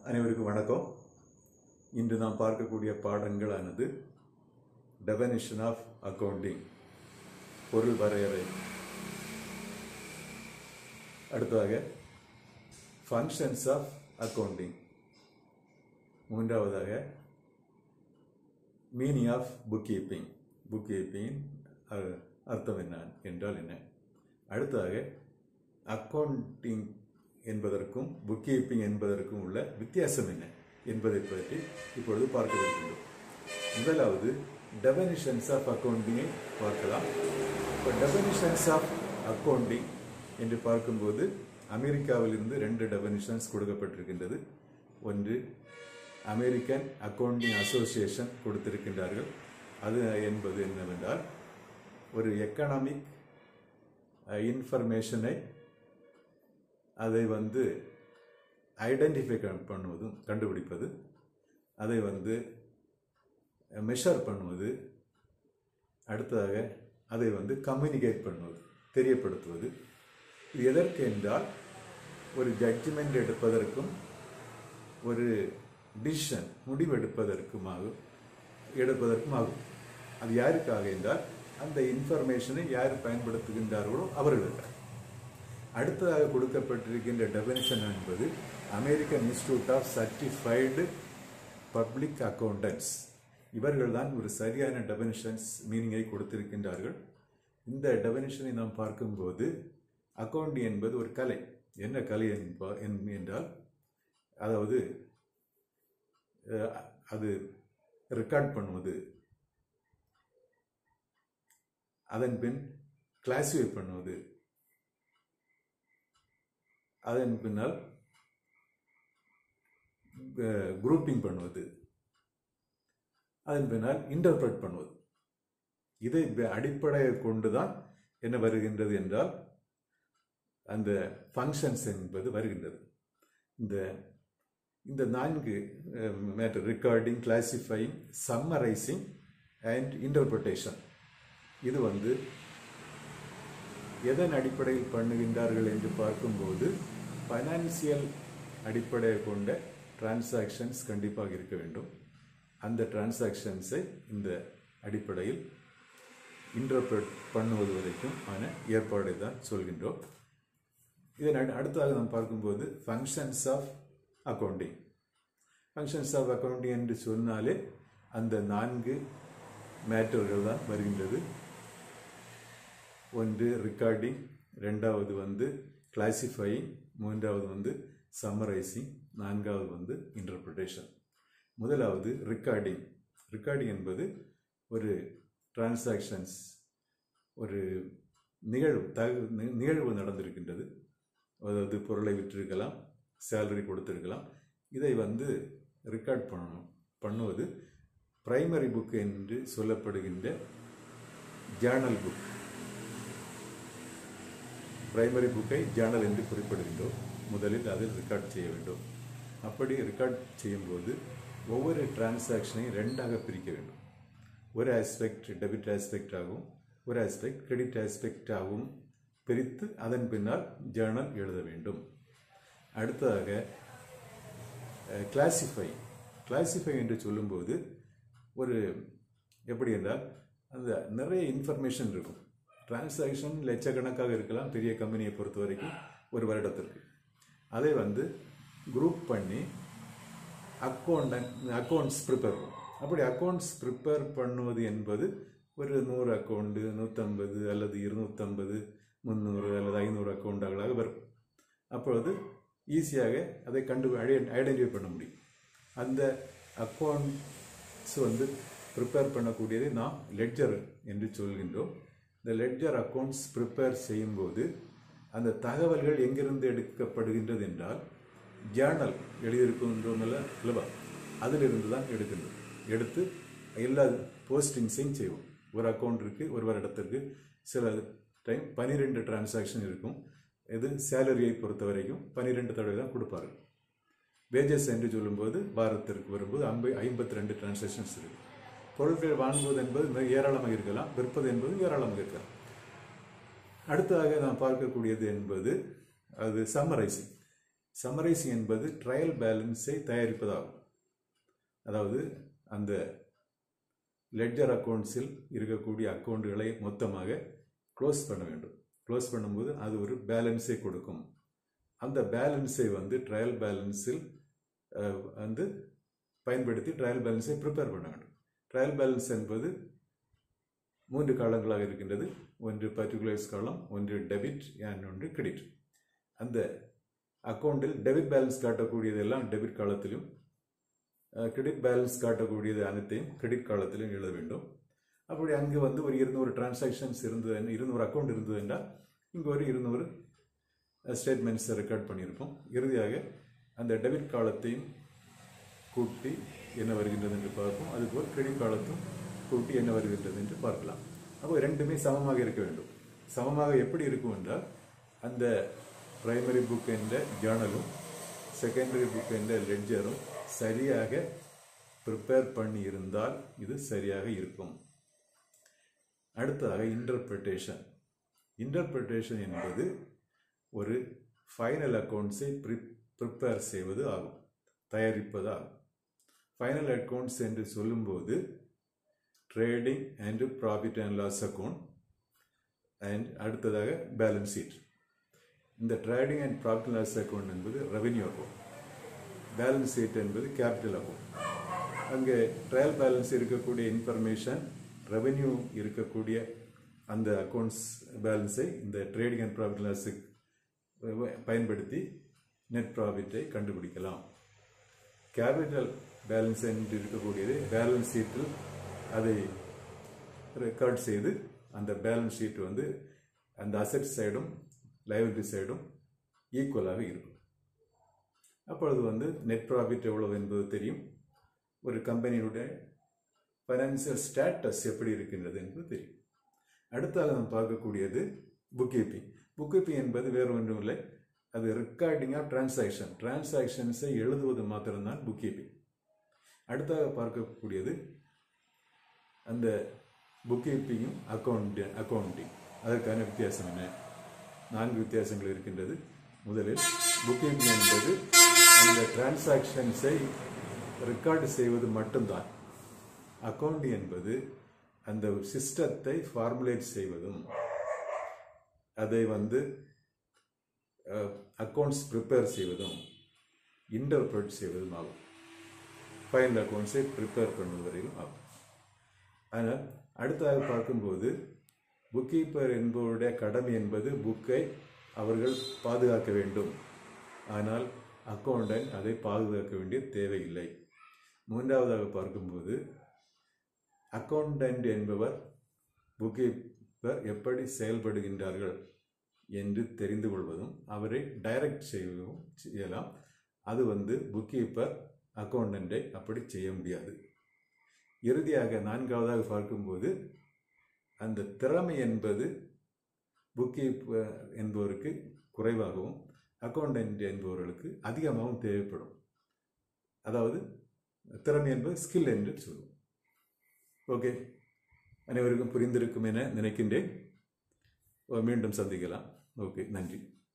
அனைவருக்கும் வணக்கம் இன்று நாம் பார்க்கக்கூடிய பாடங்களானது டெபனிஷன் ஆஃப் அக்கவுண்டிங் பொருள் வரையறை அடுத்ததாக ஃபங்க்ஷன்ஸ் ஆஃப் அக்கவுண்டிங் மூன்றாவதாக meaning of book keeping book கீப்பிங்கின் அர்த்தம் என்ன என்றால் என்ன அடுத்ததாக அக்கவுண்டிங் என்பதற்கும் புக் கீப்பிங் என்பதற்கும் உள்ள வித்தியாசம் என்ன என்பதை பற்றி இப்பொழுது பார்க்க இருக்கின்றோம் முதலாவது டெபனிஷன்ஸ் ஆஃப் அக்கவுண்டிங்கை பார்க்கலாம் இப்போ டெபனிஷன்ஸ் ஆஃப் அக்கவுண்டிங் என்று பார்க்கும்போது அமெரிக்காவிலிருந்து ரெண்டு டெபனிஷன்ஸ் கொடுக்கப்பட்டிருக்கின்றது ஒன்று அமெரிக்கன் அக்கவுண்டிங் அசோசியேஷன் கொடுத்திருக்கின்றார்கள் அது என்பது என்னவென்றால் ஒரு எக்கனாமிக் இன்ஃபர்மேஷனை அதை வந்து ஐடென்டிஃபை பண்ணுவதும் கண்டுபிடிப்பது அதை வந்து மெஷர் பண்ணுவது அடுத்ததாக அதை வந்து கம்யூனிகேட் பண்ணுவது தெரியப்படுத்துவது இது எதற்கு என்றால் ஒரு ஜட்ஜ்மெண்ட் எடுப்பதற்கும் ஒரு டிசிஷன் முடிவெடுப்பதற்குமாகும் எடுப்பதற்கும் ஆகும் அது யாருக்காக என்றால் அந்த இன்ஃபர்மேஷனை யார் பயன்படுத்துகின்றார்களோ அவர்களுக்கு அடுத்ததாக கொடுக்கப்பட்டிருக்கின்ற டெபினிஷன் என்பது American institute of certified public accountants இவர்கள் தான் ஒரு சரியான டெபினிஷன்ஸ் மீனிங்கை கொடுத்திருக்கின்றார்கள் இந்த டெபினிஷனை நாம் பார்க்கும்போது அக்கௌண்டி என்பது ஒரு கலை என்ன கலை என்பா என்றால் அதாவது அது ரெக்கார்ட் பண்ணுவது அதன் பின் கிளாசிஃபை பண்ணுவது அதன் பின்னால் குரூப்பிங் பண்ணுவது அதன் பின்னால் இன்டர்பிரட் பண்ணுவது இதை அடிப்படையை கொண்டுதான் என்ன வருகின்றது என்றால் அந்த ஃபங்க்ஷன்ஸ் என்பது வருகின்றது இந்த இந்த நான்கு matter recording classifying summarising and interpretation இது வந்து எதன் அடிப்படையில் பண்ணுகின்றார்கள் என்று பார்க்கும்போது ஃபைனான்சியல் அடிப்படையை கொண்ட டிரான்சாக்ஷன்ஸ் கண்டிப்பாக இருக்க வேண்டும் அந்த டிரான்சாக்ஷன்ஸை இந்த அடிப்படையில் இன்டர்பிரட் பண்ணுவது வரைக்கும் ஆன ஏற்பாடை தான் சொல்கின்றோம் இதன் அடுத்ததாக நாம் பார்க்கும்போது functions of accounting functions of accounting என்று சொன்னாலே அந்த நான்கு மேட்டர்கள் தான் வருகின்றது ஒன்று ரெக்கார்டிங் ரெண்டாவது வந்து கிளாசிஃபையிங் மூன்றாவது வந்து சம்மரைசிங் நான்காவது வந்து இன்டர்பிரிட்டேஷன் முதலாவது ரெக்கார்டிங் ரெக்கார்டிங் என்பது ஒரு டிரான்சாக்ஷன்ஸ் ஒரு நிகழ்வு தகு நிகழ்வு நடந்திருக்கின்றது அதாவது பொருளை விற்றிருக்கலாம் சேலரி கொடுத்திருக்கலாம் இதை வந்து ரெக்கார்ட் பண்ணணும் பண்ணுவது பிரைமரி புக் என்று சொல்லப்படுகின்ற ஜேர்னல் புக் பிரைமரி புக்கை ஜேர்னல் என்று குறிப்பிடுகின்றோம் முதலில் அதில் ரெக்கார்ட் செய்ய வேண்டும் அப்படி ரெக்கார்ட் செய்யும்போது ஒவ்வொரு டிரான்சாக்ஷனையும் ரெண்டாக பிரிக்க வேண்டும் ஒரு ஆஸ்பெக்ட் டெபிட் ஆஸ்பெக்ட் ஆகும் ஒரு ஆஸ்பெக்ட் கிரெடிட் ஆஸ்பெக்ட் ஆகும் பிரித்து அதன் பின்னால் ஜேர்னல் எழுத வேண்டும் அடுத்ததாக கிளாசிஃபை கிளாசிஃபை என்று சொல்லும்போது ஒரு எப்படி என்றால் அந்த நிறைய இன்ஃபர்மேஷன் இருக்கும் டிரான்சாக்ஷன் லட்சக்கணக்காக இருக்கலாம் பெரிய கம்பெனியை பொறுத்த வரைக்கும் ஒரு வருடத்திற்கு அதை வந்து குரூப் பண்ணி அக்கௌண்ட் அக்கௌண்ட்ஸ் ப்ரிப்பேர் பண்ணும் அப்படி அக்கௌண்ட்ஸ் ப்ரிப்பேர் பண்ணுவது என்பது ஒரு நூறு அக்கௌண்டு நூற்றம்பது அல்லது இருநூற்றம்பது முந்நூறு அல்லது ஐநூறு அக்கௌண்டாகளாக வரும் அப்பொழுது ஈஸியாக அதை கண்டு ஐடென்டிஃபை பண்ண முடியும் அந்த அக்கௌண்ட்ஸ் வந்து ப்ரிப்பேர் பண்ணக்கூடியதை நாம் லெட்ஜர் என்று சொல்கின்றோம் இந்த லெட்ஜர் அக்கௌண்ட்ஸ் ப்ரிப்பேர் செய்யும்போது அந்த தகவல்கள் எங்கிருந்து எடுக்கப்படுகின்றது என்றால் ஜேர்னல் எழுதியிருக்கின்றோம்ல இல்லவா அதிலிருந்து தான் எடுக்கின்றோம் எடுத்து எல்லா போஸ்டிங்ஸையும் செய்வோம் ஒரு அக்கௌண்ட் இருக்குது ஒரு வருடத்திற்கு சில டைம் பனிரெண்டு டிரான்சாக்ஷன் இருக்கும் இது சேலரியை பொறுத்த வரைக்கும் பன்னிரெண்டு தடவை தான் கொடுப்பாரு வேஜஸ் என்று சொல்லும்போது வாரத்திற்கு வரும்போது ஐம்பை ஐம்பத்தி ரெண்டு டிரான்சாக்ஷன்ஸ் இருக்கு பொருட்கள் வாங்குவது என்பது மிக ஏராளமாக இருக்கலாம் விற்பது என்பது ஏராளமாக இருக்கலாம் அடுத்ததாக நாம் பார்க்கக்கூடியது என்பது அது சம்மரைசிங் சம்மரைசிங் என்பது ட்ரையல் பேலன்ஸை தயாரிப்பதாகும் அதாவது அந்த லெட்ஜர் அக்கௌண்ட்ஸில் இருக்கக்கூடிய அக்கௌண்ட்டுகளை மொத்தமாக க்ளோஸ் பண்ண வேண்டும் க்ளோஸ் பண்ணும்போது அது ஒரு பேலன்ஸை கொடுக்கும் அந்த பேலன்ஸை வந்து ட்ரையல் பேலன்ஸில் வந்து பயன்படுத்தி ட்ரையல் பேலன்ஸை ப்ரிப்பேர் பண்ண வேண்டும் ட்ரையல் பேலன்ஸ் என்பது மூன்று காலங்களாக இருக்கின்றது ஒன்று பர்டிகுலர்ஸ் காலம் ஒன்று டெபிட் அண்ட் ஒன்று கிரெடிட் அந்த அக்கௌண்ட்டில் டெபிட் பேலன்ஸ் காட்டக்கூடியதெல்லாம் டெபிட் காலத்திலும் கிரெடிட் பேலன்ஸ் காட்டக்கூடியது அனைத்தையும் கிரெடிட் காலத்திலும் எழுத வேண்டும் அப்படி அங்கே வந்து ஒரு இருநூறு டிரான்சாக்ஷன்ஸ் இருந்தது இருநூறு அக்கௌண்ட் இருந்தது என்றால் இங்கே ஒரு இருநூறு ஸ்டேட்மெண்ட்ஸை ரெக்கார்ட் பண்ணியிருப்போம் இறுதியாக அந்த டெபிட் காலத்தையும் கூட்டி என்ன வருகின்றது என்று பார்ப்போம் அதுபோல் கிரெடிட் காலத்தும் கூட்டி என்ன வருகின்றது என்று பார்க்கலாம் அப்போ ரெண்டுமே சமமாக இருக்க வேண்டும் சமமாக எப்படி இருக்கும் என்றால் அந்த பிரைமரி புக் என்ற ஜேர்னலும் செகண்டரி புக் என்ற லெட்ஜரும் சரியாக ப்ரிப்பேர் பண்ணி இருந்தால் இது சரியாக இருக்கும் அடுத்ததாக இன்டர்பிரிட்டேஷன் இன்டர்பிரிட்டேஷன் என்பது ஒரு ஃபைனல் அக்கௌண்ட்ஸை ப்ரி ப்ரிப்பேர் செய்வது ஆகும் தயாரிப்பது ஆகும் ஃபைனல் அக்கௌண்ட்ஸ் என்று சொல்லும்போது trading and profit and loss account and அடுத்ததாக பேலன்ஸ் ஷீட் இந்த trading and profit and loss account என்பது ரெவென்யூ அக்கௌண்ட் பேலன்ஸ் ஷீட் என்பது கேபிட்டல் அக்கௌண்ட் அங்கே ட்ரையல் பேலன்ஸ் இருக்கக்கூடிய இன்ஃபர்மேஷன் ரெவென்யூ இருக்கக்கூடிய அந்த அக்கௌண்ட்ஸ் பேலன்ஸை இந்த ட்ரேடிங் அண்ட் ப்ராஃபிட் லாஸுக்கு பயன்படுத்தி நெட் ப்ராஃபிட்டை கண்டுபிடிக்கலாம் கேபிட்டல் பேலன்ஸ் என்று இருக்கக்கூடியது பேலன்ஸ் ஷீட்டில் அதை ரெக்கார்ட் செய்து அந்த பேலன்ஸ் ஷீட் வந்து அந்த அசெட் சைடும் லைபிலிட்டி சைடும் ஈக்குவலாக இருக்கும் அப்பொழுது வந்து நெட் ப்ராஃபிட் எவ்வளவு என்பது தெரியும் ஒரு கம்பெனியுடைய ஃபைனான்சியல் ஸ்டேட்டஸ் எப்படி இருக்கின்றது என்பது தெரியும் அடுத்தாக நாம் பார்க்கக்கூடியது புக் கீப்பிங் புக் கீப்பிங் என்பது வேறு ஒன்றும் இல்லை அது ரெக்கார்டிங் ஆஃப் டிரான்சாக்ஷன் டிரான்சாக்ஷன்ஸை எழுதுவது மாத்திரம்தான் புக் கீப்பிங் அடுத்தாக பார்க்கக்கூடியது அந்த புக் கீப்பிங்கும் அக்கௌண்ட் அக்கௌண்டிங் அதற்கான வித்தியாசம் என்ன நான்கு வித்தியாசங்கள் இருக்கின்றது முதலில் புக் கீப்பிங் என்பது அந்த டிரான்சாக்ஷன்ஸை ரெக்கார்டு செய்வது மட்டும்தான் அக்கௌண்ட் என்பது அந்த சிஸ்டத்தை ஃபார்முலேட் செய்வதும் அதை வந்து அக்கௌண்ட்ஸ் ப்ரிப்பேர் செய்வதும் இன்டர்பிரட் செய்வதும் ஆகும் ஃபைனல் அக்கௌண்ட்ஸை ப்ரிப்பேர் பண்ணுவதையும் ஆகும் ஆனால் அடுத்ததாக பார்க்கும்போது புக் கீப்பர் என்பவருடைய கடமை என்பது புக்கை அவர்கள் பாதுகாக்க வேண்டும் ஆனால் அக்கௌண்டன்ட் அதை பாதுகாக்க வேண்டிய தேவையில்லை மூன்றாவதாக பார்க்கும்போது அக்கௌண்டன்ட் என்பவர் புக் கீப்பர் எப்படி செயல்படுகின்றார்கள் என்று தெரிந்து கொள்வதும் அவரை டைரக்ட் செய்வதும் செய்யலாம் அது வந்து புக் கீப்பர் அக்கௌண்டண்ட்டை அப்படி செய்ய முடியாது இறுதியாக நான்காவதாக பார்க்கும்போது அந்த திறமை என்பது புக் கீப்பர் என்பவருக்கு குறைவாகவும் அக்கௌண்டன்ட் என்பவர்களுக்கு அதிகமாகவும் தேவைப்படும் அதாவது திறமை என்பது ஸ்கில் என்று சொல்லுவோம் ஓகே அனைவருக்கும் புரிந்திருக்கும் என நினைக்கின்றேன் மீண்டும் சந்திக்கலாம் ஓகே நன்றி